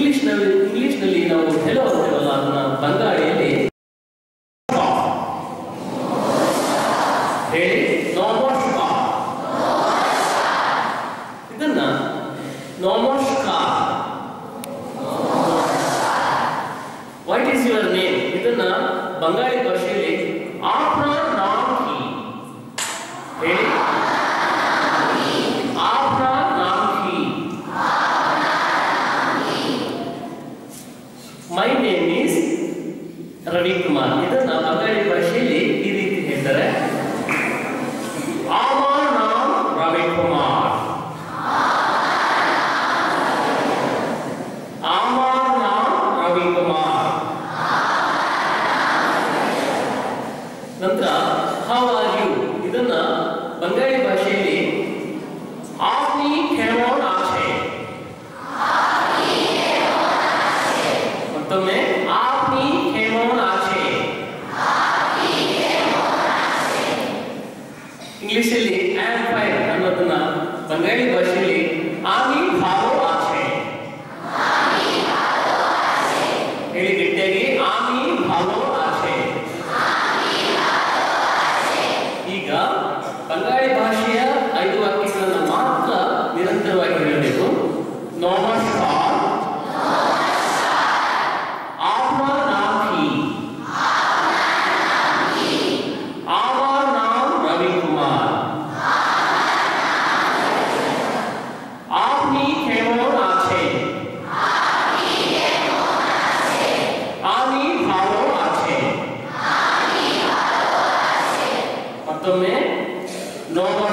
ಇಂಗ್ಲಿಷ್ನಲ್ಲಿ ಇಂಗ್ಲಿಷ್ನಲ್ಲಿ ನಾವು ಹೆಲೋ ಅಂತೀವಲ್ಲ ಅದನ್ನ ಬಂಗಾಳಿಯಲ್ಲಿ ಹೇಳಿ ನಮಸ್ಕಾರ ಇದನ್ನ ನಮಸ್ಕಾರ ವಾಟ್ ಈಸ್ ಯುವರ್ ನೇಮ್ ಇದನ್ನ ಬಂಗಾಳಿ ಭಾಷೆಯಲ್ಲಿ ಆಪ್ನ ನಾಮ್ ಕಿ ಹೇಳಿ ಆಪ್ನ ನಾಮ್ ಕಿ ಮೈ ನೇಮ್ ಈಸ್ ರವಿಕುಮಾರ್ ಇದನ್ನ ಬಂಗಾಳಿ ಭಾಷೆಯಲ್ಲಿ ಈ ರೀತಿ ಹೇಳ್ತಾರೆ আমার নাম রবি কুমার আমার নাম রবি কুমার ನಂತರ ಹೌ ಆರ್ ಯು ಇದನ್ನ ಬಂಗಾಳಿ ಭಾಷೆಯಲ್ಲಿ ಆಪ್ನಿ ಕೇಮೋನ್ ಆಚೆ ಮತ್ತೊಮ್ಮೆ ಆಪ್ನಿ ಕೇಮೋನ್ ಆಚೆ ಇಂಗ್ಲಿಷಲ್ಲಿ ಐ ಆಮ್ ಫೈನ್ ಅನ್ನೋದನ್ನ ಬಂಗಾಳಿ ಭಾಷೆಯಲ್ಲಿ ಆಮಿ ಭಾವೋ ಆಚೆ ಹೇಳಿ ಗಟ್ಟಿಯಾಗಿ ಆಮಿ ಭಾವೋ ಆಚೆ ಈಗ ಬಂಗಾಳಿ ಭಾಷೆಯ ಐದು ವಾಕ್ಯಗಳನ್ನು ಮಾತ್ರ ನಿರಂತರವಾಗಿ ಹೇಳಬೇಕು ನಮಸ್ಕಾರ आपका नाम की আমার নাম রবি কুমার আপনি কেমন আছেন আমি ভালো আছি মತ್ತೊಮ್ಮೆ নমস্কার